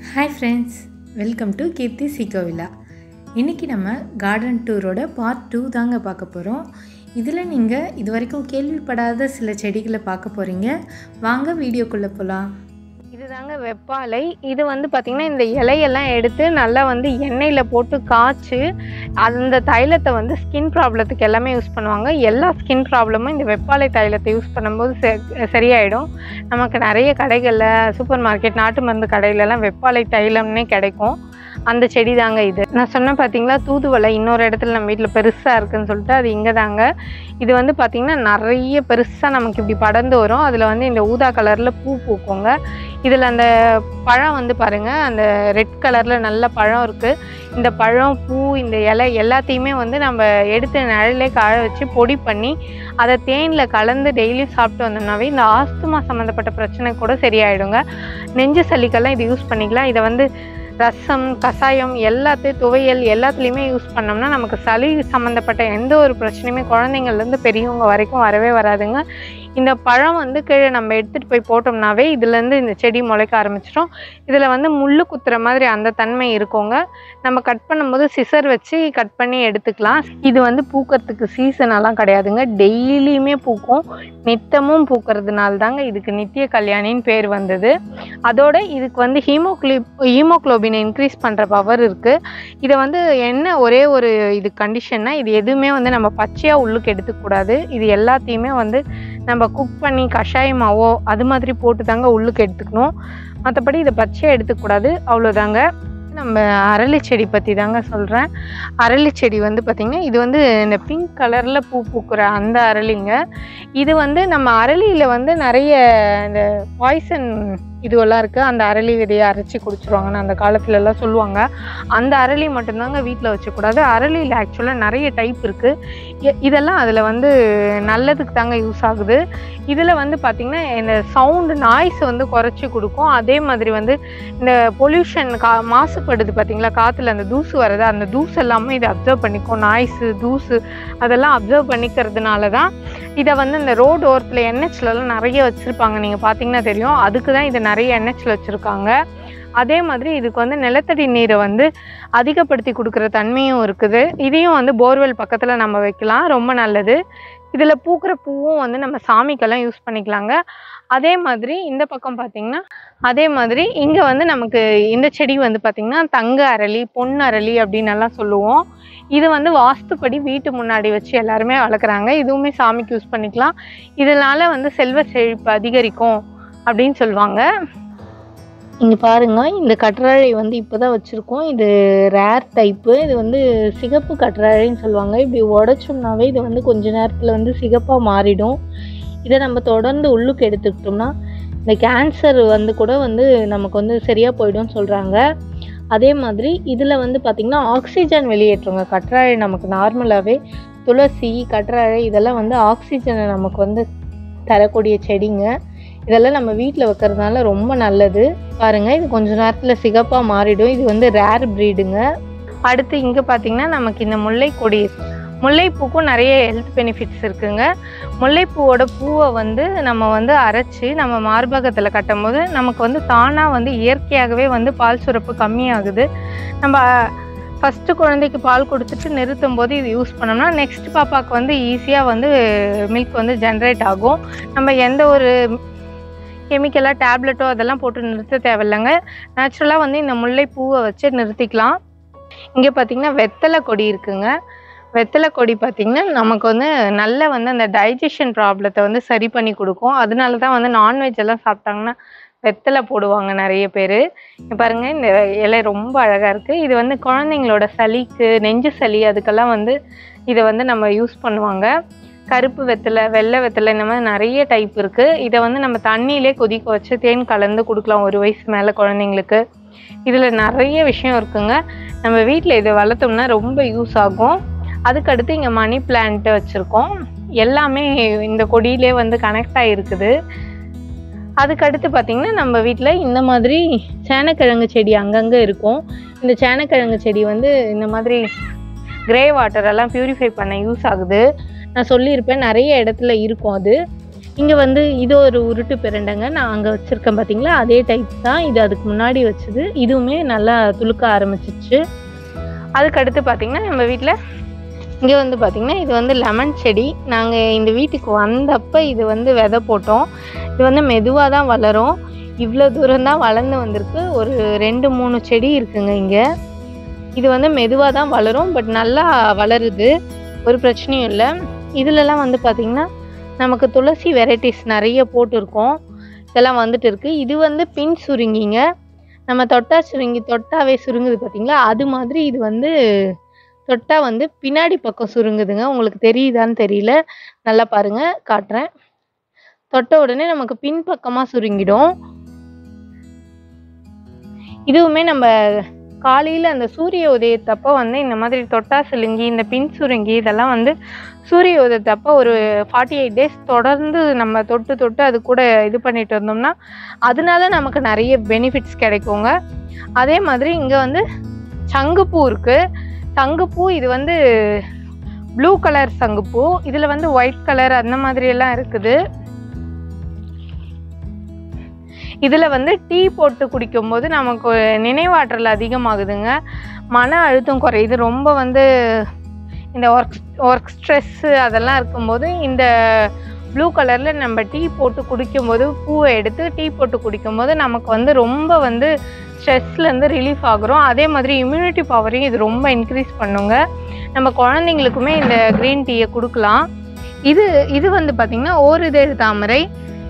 hi friends welcome to Keerthi சீகோவிலா இன்றைக்கி நம்ம கார்டன் டூரோட பார்ட் டூ தாங்க பார்க்க போகிறோம் இதில் நீங்கள் இது வரைக்கும் கேள்விப்படாத சில செடிகளை பார்க்க போகிறீங்க வாங்க வீடியோக்குள்ளே போகலாம் இதுதாங்க வெப்பாலை இது வந்து பார்த்திங்கன்னா இந்த இலையெல்லாம் எடுத்து நல்லா வந்து எண்ணெயில் போட்டு காய்ச்சி அந்த தைலத்தை வந்து ஸ்கின் ப்ராப்ளத்துக்கு எல்லாமே யூஸ் பண்ணுவாங்க எல்லா ஸ்கின் ப்ராப்ளமும் இந்த வெப்பாலை தைலத்தை யூஸ் பண்ணும்போது செ- சரியாயிடும் நமக்கு நிறைய கடைகளில் சூப்பர் மார்க்கெட் நாட்டு மருந்து கடையிலலாம் வெப்பாலை தைலம்னே கிடைக்கும் அந்த செடி தாங்க இது நான் சொன்னேன் பார்த்தீங்களா தூதுவளை இன்னொரு இடத்துல நம்ம வீட்டில் பெருசாக இருக்குன்னு சொல்லிட்டு அது இங்கே தாங்க இது வந்து பார்த்திங்கன்னா நிறைய பெருசாக நமக்கு இப்படி படர்ந்து வரும் அதில் வந்து இந்த ஊதா கலரில் பூ பூக்குங்க இதில் அந்த பழம் வந்து பாருங்கள் அந்த ரெட் கலரில் நல்ல பழம் இருக்குது இந்த பழம் பூ இந்த இலை எல்லாத்தையுமே வந்து நம்ம எடுத்து நிழலே காய வச்சு பொடி பண்ணி அதை தேனில் கலந்து டெய்லியும் சாப்பிட்டு வந்தோம்னாவே இந்த ஆஸ்துமா சம்மந்தப்பட்ட பிரச்சனை கூட சரியாயிடுங்க நெஞ்சு சளிக்கெல்லாம் இது யூஸ் பண்ணிக்கலாம் இதை வந்து ரசம் கஷாயம் எல்லாத்தையும் துவையல் எல்லாத்துலேயுமே யூஸ் பண்ணோம்னா நமக்கு சளி சம்மந்தப்பட்ட எந்த ஒரு பிரச்சனையுமே குழந்தைங்கள்லேருந்து பெரியவங்க வரைக்கும் வரவே வராதுங்க இந்த பழம் வந்து கீழே நம்ம எடுத்துகிட்டு போய் போட்டோம்னாவே இதுலேருந்து இந்த செடி முளைக்க ஆரம்பிச்சிடும் இதில் வந்து முள்ளு குத்துற மாதிரி அந்த தன்மை இருக்குங்க நம்ம கட் பண்ணும்போது சிசர் வச்சு கட் பண்ணி எடுத்துக்கலாம் இது வந்து பூக்கிறதுக்கு சீசன் எல்லாம் கிடையாதுங்க டெய்லியுமே பூக்கும் நித்தமும் பூக்கிறதுனால தாங்க இதுக்கு நித்திய கல்யாணின்னு பேர் வந்தது அதோட இதுக்கு வந்து ஹீமோக்ளி ஹீமோக்ளோபினை இன்க்ரீஸ் பண்ணுற பவர் இருக்குது இதை வந்து என்ன ஒரே ஒரு இது கண்டிஷன்னா இது எதுவுமே வந்து நம்ம பச்சையாக உள்ளுக்கு எடுத்துக்கூடாது இது எல்லாத்தையுமே வந்து நம்ம குக் பண்ணி கஷாயமாவோ அது மாதிரி போட்டு தாங்க உள்ளுக்கு எடுத்துக்கணும் மற்றபடி இதை பச்சையாக எடுத்துக்கூடாது அவ்வளோதாங்க நம்ம அரளி செடி பற்றி தாங்க சொல்கிறேன் அரளி செடி வந்து பார்த்திங்கன்னா இது வந்து இந்த பிங்க் கலரில் பூ பூக்கிற அந்த அரளிங்க இது வந்து நம்ம அரளியில் வந்து நிறைய இந்த பாய்சன் இதுவெல்லாம் இருக்குது அந்த அரளி விதையை அரைச்சி குடிச்சிருவாங்கன்னு அந்த காலத்துல எல்லாம் சொல்லுவாங்க அந்த அரளி மட்டும்தாங்க வீட்டில் வச்சக்கூடாது அரளியில் ஆக்சுவலாக நிறைய டைப் இருக்குது இதெல்லாம் அதில் வந்து நல்லதுக்கு தாங்க யூஸ் ஆகுது இதில் வந்து பார்த்திங்கன்னா இந்த சவுண்டு நாய்ஸ் வந்து குறைச்சி கொடுக்கும் அதே மாதிரி வந்து இந்த பொல்யூஷன் கா மாசுபடுது பார்த்தீங்களா காற்றுல அந்த தூசு வருது அந்த தூசு எல்லாமே இதை அப்சர்வ் பண்ணிக்கும் நாய்ஸு தூசு அதெல்லாம் அப்சர்வ் பண்ணிக்கிறதுனால தான் இதை வந்து இந்த ரோடு ஓரத்தில் என்ஹெச்லலாம் நிறைய வச்சுருப்பாங்க நீங்கள் பார்த்தீங்கன்னா தெரியும் அதுக்கு தான் இதை நிறைய என்ஹெச்சில் வச்சுருக்காங்க அதே மாதிரி இதுக்கு வந்து நிலத்தடி நீரை வந்து அதிகப்படுத்தி கொடுக்குற தன்மையும் இருக்குது இதையும் வந்து போர்வெல் பக்கத்தில் நம்ம வைக்கலாம் ரொம்ப நல்லது இதில் பூக்கிற பூவும் வந்து நம்ம சாமிக்கெல்லாம் யூஸ் பண்ணிக்கலாங்க அதே மாதிரி இந்த பக்கம் பார்த்திங்கன்னா அதே மாதிரி இங்கே வந்து நமக்கு இந்த செடி வந்து பார்த்திங்கன்னா தங்க அரளி பொன் அரளி அப்படின்னு எல்லாம் சொல்லுவோம் இது வந்து வாஸ்துப்படி வீட்டு முன்னாடி வச்சு எல்லாருமே வளர்க்குறாங்க இதுவுமே சாமிக்கு யூஸ் பண்ணிக்கலாம் இதனால வந்து செல்வ செழிப்பு அதிகரிக்கும் அப்படின்னு சொல்லுவாங்க இங்கே பாருங்க இந்த கற்றாழை வந்து இப்போ தான் வச்சுருக்கோம் இது ரேர் டைப்பு இது வந்து சிகப்பு கற்றாழைன்னு சொல்லுவாங்க இப்படி உடச்சோம்னாவே இது வந்து கொஞ்ச நேரத்தில் வந்து சிகப்பாக மாறிடும் இதை நம்ம தொடர்ந்து உள்ளுக்கு எடுத்துக்கிட்டோம்னா இந்த கேன்சர் வந்து கூட வந்து நமக்கு வந்து சரியாக போயிடும்னு சொல்கிறாங்க அதே மாதிரி இதில் வந்து பார்த்திங்கன்னா ஆக்சிஜன் வெளியேற்றுங்க கற்றாழை நமக்கு நார்மலாகவே துளசி கற்றாழை இதெல்லாம் வந்து ஆக்சிஜனை நமக்கு வந்து தரக்கூடிய செடிங்க இதெல்லாம் நம்ம வீட்டில் வைக்கிறதுனால ரொம்ப நல்லது பாருங்கள் இது கொஞ்ச நேரத்தில் சிகப்பாக மாறிடும் இது வந்து ரேர் ப்ரீடுங்க அடுத்து இங்கே பார்த்தீங்கன்னா நமக்கு இந்த முல்லைக்கொடி முல்லைப்பூக்கும் நிறைய ஹெல்த் பெனிஃபிட்ஸ் இருக்குங்க முல்லைப்பூவோட பூவை வந்து நம்ம வந்து அரைச்சி நம்ம மார்பகத்தில் கட்டும்போது நமக்கு வந்து தானாக வந்து இயற்கையாகவே வந்து பால் சுரப்பு கம்மியாகுது நம்ம ஃபஸ்ட்டு குழந்தைக்கு பால் கொடுத்துட்டு நிறுத்தும் போது இது யூஸ் பண்ணோம்னா நெக்ஸ்ட் பாப்பாவுக்கு வந்து ஈஸியாக வந்து மில்க் வந்து ஜென்ரேட் ஆகும் நம்ம எந்த ஒரு கெமிக்கலாக டேப்லெட்டோ அதெல்லாம் போட்டு நிறுத்த தேவையில்லைங்க நேச்சுரலாக வந்து இந்த முல்லைப்பூவை வச்சு நிறுத்திக்கலாம் இங்கே பார்த்தீங்கன்னா வெத்தலை கொடி இருக்குங்க வெத்தலை கொடி பார்த்திங்கன்னா நமக்கு வந்து நல்ல வந்து அந்த டைஜஷன் ப்ராப்ளத்தை வந்து சரி பண்ணி கொடுக்கும் அதனால தான் வந்து நான்வெஜ் எல்லாம் சாப்பிட்டாங்கன்னா வெத்தலை போடுவாங்க நிறைய பேர் பாருங்க இந்த இலை ரொம்ப அழகாக இருக்குது இது வந்து குழந்தைங்களோட சளிக்கு நெஞ்சு சளி அதுக்கெல்லாம் வந்து இதை வந்து நம்ம யூஸ் பண்ணுவாங்க கருப்பு வெத்தலை வெள்ளை வெத்தலை இந்த மாதிரி நிறைய டைப் இருக்குது இதை வந்து நம்ம தண்ணியிலே கொதிக்க வச்சு தேன் கலந்து கொடுக்கலாம் ஒரு வயசு மேலே குழந்தைங்களுக்கு இதில் நிறைய விஷயம் இருக்குங்க நம்ம வீட்டில் இதை வளர்த்தோம்னா ரொம்ப யூஸ் ஆகும் அதுக்கடுத்து இங்கே மணி பிளான்ட்டு வச்சுருக்கோம் எல்லாமே இந்த கொடியிலே வந்து கனெக்ட் ஆகிருக்குது அதுக்கடுத்து பார்த்திங்கன்னா நம்ம வீட்டில் இந்த மாதிரி சேனக்கிழங்கு செடி அங்கங்கே இருக்கும் இந்த சேனக்கிழங்கு செடி வந்து இந்த மாதிரி கிரே வாட்டர் எல்லாம் பியூரிஃபை பண்ண யூஸ் ஆகுது நான் சொல்லியிருப்பேன் நிறைய இடத்துல இருக்கும் அது இங்கே வந்து இது ஒரு உருட்டு பிரண்டைங்க நான் அங்கே வச்சுருக்கேன் பார்த்தீங்களா அதே டைப் தான் இது அதுக்கு முன்னாடி வச்சது இதுவுமே நல்லா துளுக்க ஆரம்பிச்சிச்சு அதுக்கடுத்து பார்த்திங்கன்னா நம்ம வீட்டில் இங்கே வந்து பார்த்திங்கன்னா இது வந்து லெமன் செடி நாங்கள் இந்த வீட்டுக்கு வந்தப்போ இது வந்து விதை போட்டோம் இது வந்து மெதுவாக தான் வளரும் இவ்வளோ தூரம் தான் வளர்ந்து வந்திருக்கு ஒரு ரெண்டு மூணு செடி இருக்குங்க இங்கே இது வந்து மெதுவாக தான் வளரும் பட் நல்லா வளருது ஒரு பிரச்சனையும் இல்லை இதுலலாம் வந்து பார்த்திங்கன்னா நமக்கு துளசி வெரைட்டிஸ் நிறைய போட்டிருக்கோம் இதெல்லாம் வந்துட்டு இருக்கு இது வந்து பின் சுருங்கிங்க நம்ம தொட்டா சுருங்கி தொட்டாவே சுருங்குது பார்த்தீங்களா அது மாதிரி இது வந்து தொட்டா வந்து பின்னாடி பக்கம் சுருங்குதுங்க உங்களுக்கு தெரியுதான்னு தெரியல நல்லா பாருங்க காட்டுறேன் தொட்ட உடனே நமக்கு பின் பக்கமாக சுருங்கிடும் இதுவுமே நம்ம காலையில் அந்த சூரிய உதயத்தப்போ வந்து இந்த மாதிரி தொட்டா சிலுங்கி இந்த பின் சுருங்கி இதெல்லாம் வந்து சூரிய உதயத்தப்போ ஒரு ஃபார்ட்டி எயிட் டேஸ் தொடர்ந்து நம்ம தொட்டு தொட்டு அது கூட இது பண்ணிட்டு இருந்தோம்னா அதனால நமக்கு நிறைய பெனிஃபிட்ஸ் கிடைக்குங்க அதே மாதிரி இங்கே வந்து சங்குப்பூ இருக்குது சங்குப்பூ இது வந்து ப்ளூ கலர் சங்குப்பூ இதில் வந்து ஒயிட் கலர் அந்த மாதிரி எல்லாம் இருக்குது இதில் வந்து டீ போட்டு குடிக்கும்போது நமக்கு நினைவாற்றல் அதிகமாகுதுங்க மன அழுத்தம் குறையுது ரொம்ப வந்து இந்த ஒர்க் ஒர்க் ஸ்ட்ரெஸ்ஸு அதெல்லாம் இருக்கும்போது இந்த ப்ளூ கலரில் நம்ம டீ போட்டு குடிக்கும்போது பூவை எடுத்து டீ போட்டு குடிக்கும்போது நமக்கு வந்து ரொம்ப வந்து ஸ்ட்ரெஸ்லேருந்து ரிலீஃப் ஆகுறோம் அதே மாதிரி இம்யூனிட்டி பவரையும் இது ரொம்ப இன்க்ரீஸ் பண்ணுங்க நம்ம குழந்தைங்களுக்குமே இந்த க்ரீன் டீயை கொடுக்கலாம் இது இது வந்து பார்த்திங்கன்னா ஓரிதழ் தாமரை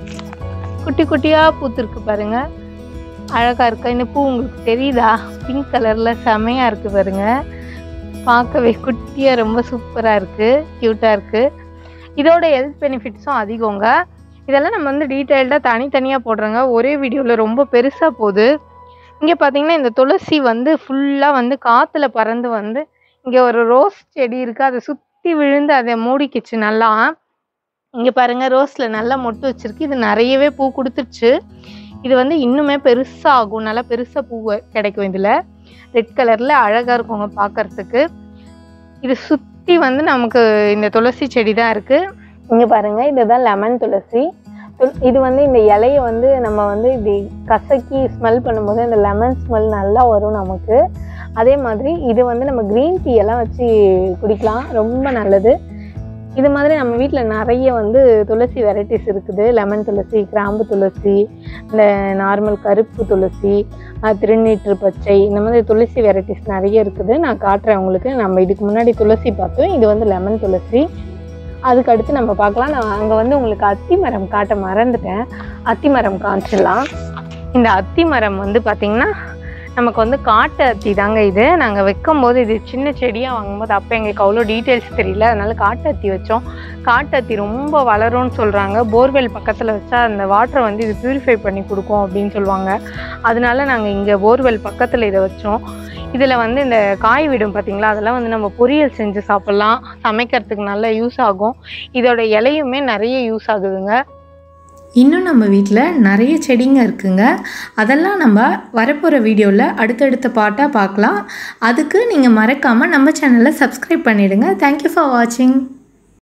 குட்டி குட்டியாக பூத்துருக்கு பாருங்க அழகாக இருக்கா இந்த பூ உங்களுக்கு தெரியுதா பிங்க் கலரில் செமையாக இருக்குது பாருங்க பார்க்கவே குட்டியாக ரொம்ப சூப்பராக இருக்குது க்யூட்டாக இருக்குது இதோட ஹெல்த் பெனிஃபிட்ஸும் அதிகங்க இதெல்லாம் நம்ம வந்து டீட்டெயில்டாக தனித்தனியாக போடுறோங்க ஒரே வீடியோவில் ரொம்ப பெருசாக போகுது இங்கே பார்த்தீங்கன்னா இந்த துளசி வந்து ஃபுல்லாக வந்து காற்றுல பறந்து வந்து இங்கே ஒரு ரோஸ் செடி இருக்குது அதை சுற்றி விழுந்து அதை மூடிக்கிச்சு நல்லா இங்கே பாருங்க ரோஸில் நல்லா மொட்டு வச்சிருக்கு இது நிறையவே பூ கொடுத்துருச்சு இது வந்து இன்னுமே பெருசாகும் நல்லா பெருசாக பூ கிடைக்கும் இதில் ரெட் கலரில் அழகாக இருக்குங்க பார்க்கறதுக்கு இது சுற்றி வந்து நமக்கு இந்த துளசி செடி தான் இருக்குது இங்கே பாருங்க இதுதான் லெமன் துளசி துள்- இது வந்து இந்த இலையை வந்து நம்ம வந்து இப்படி கசக்கி ஸ்மெல் பண்ணும்போது இந்த லெமன் ஸ்மெல் நல்லா வரும் நமக்கு அதே மாதிரி இது வந்து நம்ம க்ரீன் டீ எல்லாம் வச்சு குடிக்கலாம் ரொம்ப நல்லது இது மாதிரி நம்ம வீட்டில் நிறைய வந்து துளசி வெரைட்டிஸ் இருக்குது லெமன் துளசி கிராம்பு துளசி இந்த நார்மல் கருப்பு துளசி அஹ், திருநீற்று பச்சை இந்த மாதிரி துளசி வெரைட்டிஸ் நிறைய இருக்குது நான் காட்டுறேன் உங்களுக்கு நம்ம இதுக்கு முன்னாடி துளசி பார்த்தோம் இது வந்து லெமன் துளசி அதுக்கு அடுத்து நம்ம பார்க்கலாம் நான் அங்கே வந்து உங்களுக்கு அத்தி மரம் காட்ட மறந்துட்டேன் அத்தி மரம் காமிச்சிடலாம் இந்த அத்தி மரம் வந்து பார்த்திங்கன்னா நமக்கு வந்து காட்டு அத்தி தாங்க இது நாங்கள் வைக்கும்போது இது சின்ன செடியாக வாங்கும்போது அப்போ எங்களுக்கு அவ்வளோ டீட்டெயில்ஸ் தெரியல அதனால காட்டு அத்தி வச்சோம் காட்டு அத்தி ரொம்ப வளரும்னு சொல்கிறாங்க போர்வெல் பக்கத்தில் வச்சா அந்த வாட்டரை வந்து இது பியூரிஃபை பண்ணி கொடுக்கும் அப்படின்னு சொல்லுவாங்க அதனால நாங்கள் இங்கே போர்வெல் பக்கத்தில் இதை வச்சோம் இதில் வந்து இந்த காய் விடும் பார்த்தீங்களா அதெல்லாம் வந்து நம்ம பொரியல் செஞ்சு சாப்பிட்லாம் சமைக்கிறதுக்கு நல்லா யூஸ் ஆகும் இதோட இலையுமே நிறைய யூஸ் ஆகுதுங்க இன்னும் நம்ம வீட்டில் நிறைய செடிங்க இருக்குங்க அதெல்லாம் நம்ம வரப்போகிற வீடியோவில் அடுத்தடுத்த பாட்டாக பார்க்கலாம் அதுக்கு நீங்கள் மறக்காமல் நம்ம சேனலை சப்ஸ்கிரைப் பண்ணிவிடுங்க தேங்க்யூ ஃபார் வாட்சிங்